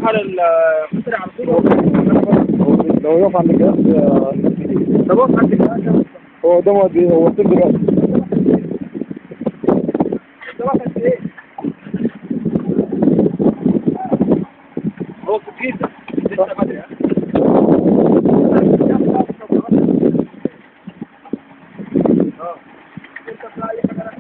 على الخطر على طول لو يقف عند الجهاز آه، طب واقف عند الجهاز هو قدامه قد ايه هو وصل دلوقتي ده واقف قد ايه؟ هو في الجيزة لسه بدري ها؟ اه انت بقى اي حاجه